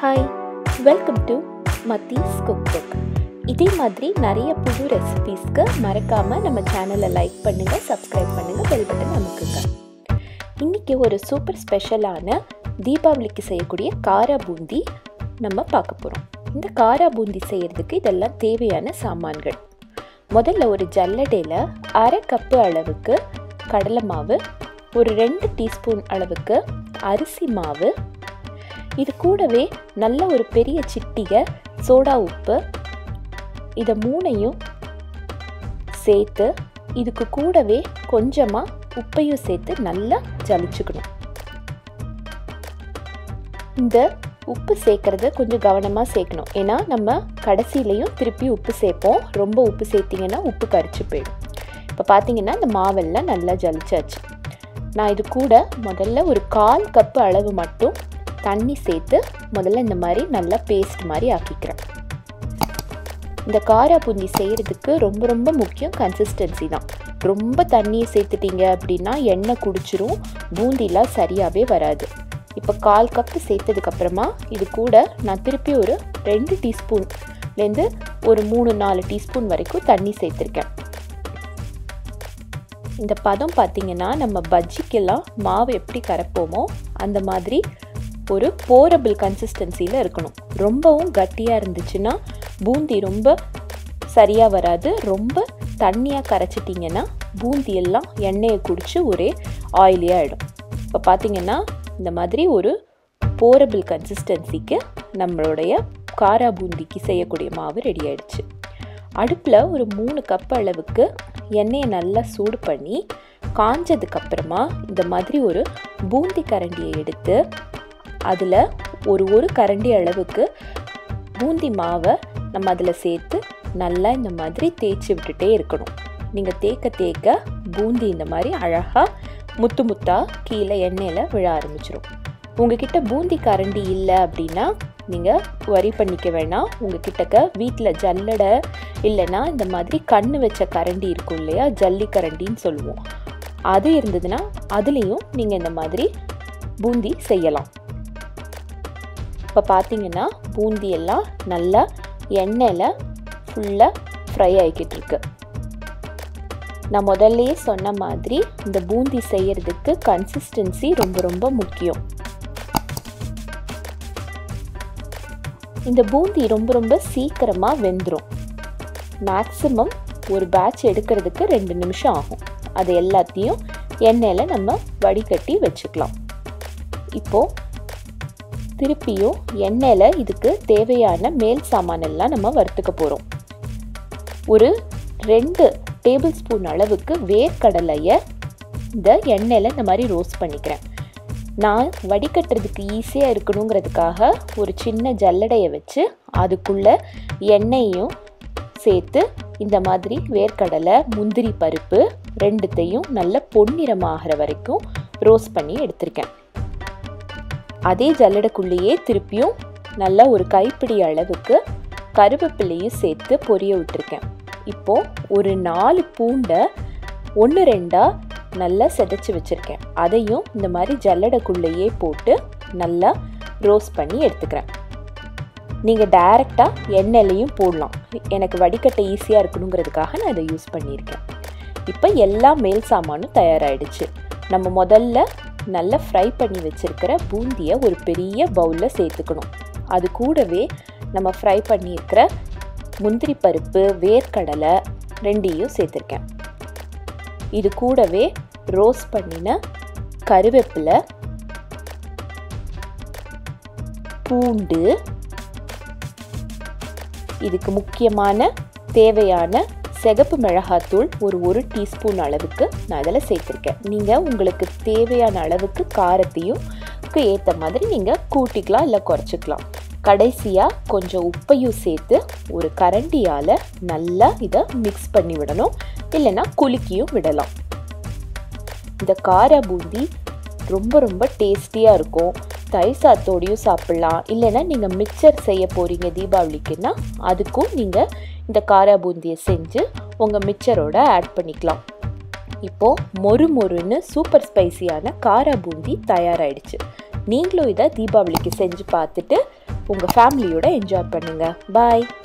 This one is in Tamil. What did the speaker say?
hi welcome to Mathi's cook book இதே மாதிரி நிறைய புது ரெசிபீஸ்க்கு மறக்காமல் நம்ம சேனலை லைக் பண்ணுங்கள் சப்ஸ்கிரைப் பண்ணுங்கள் பெல் பட்டன் அமுக்குங்க இன்றைக்கி ஒரு சூப்பர் ஸ்பெஷலான தீபாவளிக்கு செய்யக்கூடிய காரா பூந்தி நம்ம பார்க்க போகிறோம் இந்த காரா பூந்தி செய்கிறதுக்கு இதெல்லாம் தேவையான சாமான்கள் முதல்ல ஒரு ஜல்லடையில் அரை கப்பு அளவுக்கு கடலை மாவு ஒரு ரெண்டு டீஸ்பூன் அளவுக்கு அரிசி மாவு இது கூடவே நல்ல ஒரு பெரிய சிட்டிகை சோடா உப்பு இதை மூணையும் சேர்த்து இதுக்கு கூடவே கொஞ்சமாக உப்பையும் சேர்த்து நல்லா ஜலிச்சுக்கணும் இந்த உப்பு சேர்க்கறத கொஞ்சம் கவனமாக சேர்க்கணும் ஏன்னா நம்ம கடைசியிலையும் திருப்பி உப்பு சேர்ப்போம் ரொம்ப உப்பு சேர்த்திங்கன்னா உப்பு கரிச்சு போயிடும் இப்போ பார்த்தீங்கன்னா இந்த மாவெல்லாம் நல்லா ஜலிச்சாச்சு நான் இது கூட முதல்ல ஒரு கால் கப்பு அளவு மட்டும் தண்ணி சேர்த்து முதல்ல இந்த மாதிரி நல்லா பேஸ்ட் மாதிரி ஆக்கிக்கிறேன் இந்த காரா பூந்தி செய்கிறதுக்கு ரொம்ப ரொம்ப முக்கியம் கன்சிஸ்டன்சி தான் ரொம்ப தண்ணியை சேர்த்துட்டீங்க அப்படின்னா எண்ணெய் குடிச்சிரும் பூந்திலாம் சரியாகவே வராது இப்போ கால் கப்பு சேர்த்ததுக்கப்புறமா இது கூட நான் திருப்பி ஒரு ரெண்டு டீஸ்பூன்லேருந்து ஒரு மூணு நாலு டீஸ்பூன் வரைக்கும் தண்ணி சேர்த்துருக்கேன் இந்த பதம் பார்த்திங்கன்னா நம்ம பஜ்ஜிக்கெல்லாம் மாவு எப்படி கரைப்போமோ அந்த மாதிரி ஒரு போரபிள் கன்சிஸ்டன்சியில் இருக்கணும் ரொம்பவும் கட்டியாக இருந்துச்சுன்னா பூந்தி ரொம்ப சரியாக வராது ரொம்ப தண்ணியாக கரைச்சிட்டிங்கன்னா பூந்தி எல்லாம் எண்ணெயை குடித்து ஒரே ஆயிலியாக ஆகிடும் இப்போ பார்த்திங்கன்னா இந்த மாதிரி ஒரு போரபிள் கன்சிஸ்டன்சிக்கு நம்மளுடைய காரா பூந்திக்கு செய்யக்கூடிய மாவு ரெடி ஆயிடுச்சு அடுப்பில் ஒரு மூணு கப் அளவுக்கு எண்ணெயை நல்லா சூடு பண்ணி காஞ்சதுக்கப்புறமா இந்த மாதிரி ஒரு பூந்தி கரண்டியை எடுத்து அதில் ஒரு ஒரு கரண்டி அளவுக்கு பூந்தி மாவை நம்ம அதில் சேர்த்து நல்லா இந்த மாதிரி தேய்ச்சி விட்டுட்டே இருக்கணும் நீங்கள் தேக்க தேக்க பூந்தி இந்த மாதிரி அழகாக முத்து முத்தாக கீழே எண்ணெயில் விழ ஆரம்பிச்சிடும் உங்ககிட்ட பூந்தி கரண்டி இல்லை அப்படின்னா நீங்கள் வரி பண்ணிக்க வேணாம் உங்கள் கிட்டக்க வீட்டில் ஜல்லடை இல்லைன்னா இந்த மாதிரி கண்ணு வச்ச கரண்டி இருக்கும் இல்லையா ஜல்லி கரண்டின்னு சொல்லுவோம் அது இருந்ததுன்னா அதுலேயும் நீங்கள் இந்த மாதிரி பூந்தி செய்யலாம் இப்போ பார்த்தீங்கன்னா பூந்தி எல்லாம் நல்லா எண்ணெயில் ஃபுல்லாக ஃப்ரை ஆகிக்கிட்டு இருக்கு நான் முதல்லையே சொன்ன மாதிரி இந்த பூந்தி செய்யறதுக்கு கன்சிஸ்டன்சி ரொம்ப ரொம்ப முக்கியம் இந்த பூந்தி ரொம்ப ரொம்ப சீக்கிரமாக வெந்துடும் மேக்ஸிமம் ஒரு பேட்ச் எடுக்கிறதுக்கு ரெண்டு நிமிஷம் ஆகும் அது எல்லாத்தையும் எண்ணெயில் நம்ம வடிகட்டி வச்சுக்கலாம் இப்போது திருப்பியும் எண்ணெயில் இதுக்கு தேவையான மேல் சாமான் எல்லாம் நம்ம வறுத்துக்க போகிறோம் ஒரு ரெண்டு டேபிள் ஸ்பூன் அளவுக்கு வேர்க்கடலையை இந்த எண்ணெயில் இந்த மாதிரி ரோஸ்ட் பண்ணிக்கிறேன் நான் வடிகட்டுறதுக்கு ஈஸியாக இருக்கணுங்கிறதுக்காக ஒரு சின்ன ஜல்லடையை வச்சு அதுக்குள்ளே எண்ணெயையும் சேர்த்து இந்த மாதிரி வேர்க்கடலை முந்திரி பருப்பு ரெண்டுத்தையும் நல்ல பொன்னிறமாகிற வரைக்கும் ரோஸ்ட் பண்ணி எடுத்திருக்கேன் அதே ஜல்லடைக்குள்ளேயே திருப்பியும் நல்லா ஒரு கைப்பிடி அளவுக்கு கருவேப்பிலையும் சேர்த்து பொரிய விட்டுருக்கேன் இப்போது ஒரு நாலு பூண்டை ஒன்று ரெண்டாக நல்லா செதைச்சி வச்சுருக்கேன் அதையும் இந்த மாதிரி ஜல்லடைக்குள்ளேயே போட்டு நல்லா ரோஸ்ட் பண்ணி எடுத்துக்கிறேன் நீங்கள் டைரெக்டாக எண்ணெயிலையும் போடலாம் எனக்கு வடிகட்ட ஈஸியாக இருக்கணுங்கிறதுக்காக நான் இதை யூஸ் பண்ணியிருக்கேன் இப்போ எல்லா மேல் சாமானும் தயாராகிடுச்சு நம்ம முதல்ல நல்லா ஃப்ரை பண்ணி வச்சுருக்கிற பூந்தியை ஒரு பெரிய பவுலில் சேர்த்துக்கணும் அது கூடவே நம்ம ஃப்ரை பண்ணியிருக்கிற முந்திரி பருப்பு வேர்க்கடலை ரெண்டையும் சேர்த்துருக்கேன் இது கூடவே ரோஸ்ட் பண்ணின கருவேப்பிலை பூண்டு இதுக்கு முக்கியமான தேவையான சிகப்பு மிளகாத்தூள் ஒரு ஒரு டீஸ்பூன் அளவுக்கு நான் அதில் சேர்த்துருக்கேன் நீங்கள் உங்களுக்கு தேவையான அளவுக்கு காரத்தையும் ஏற்ற மாதிரி நீங்கள் கூட்டிக்கலாம் இல்லை குறைச்சிக்கலாம் கடைசியாக கொஞ்சம் உப்பையும் சேர்த்து ஒரு கரண்டியால் நல்லா இதை மிக்ஸ் பண்ணி விடணும் இல்லைன்னா குலுக்கியும் விடலாம் இந்த காரா பூந்தி ரொம்ப ரொம்ப டேஸ்டியாக இருக்கும் தயிர் சாத்தோடையும் சாப்பிட்லாம் இல்லைன்னா நீங்கள் மிக்சர் செய்ய போகிறீங்க தீபாவளிக்குன்னா அதுக்கும் நீங்கள் இந்த காரா பூந்தியை செஞ்சு உங்கள் மிக்சரோட ஆட் பண்ணிக்கலாம் இப்போது மொறு மொறுன்னு சூப்பர் ஸ்பைசியான காரா பூந்தி தயாராகிடுச்சு நீங்களும் இதை தீபாவளிக்கு செஞ்சு பார்த்துட்டு உங்கள் ஃபேமிலியோட என்ஜாய் பண்ணுங்கள் பாய்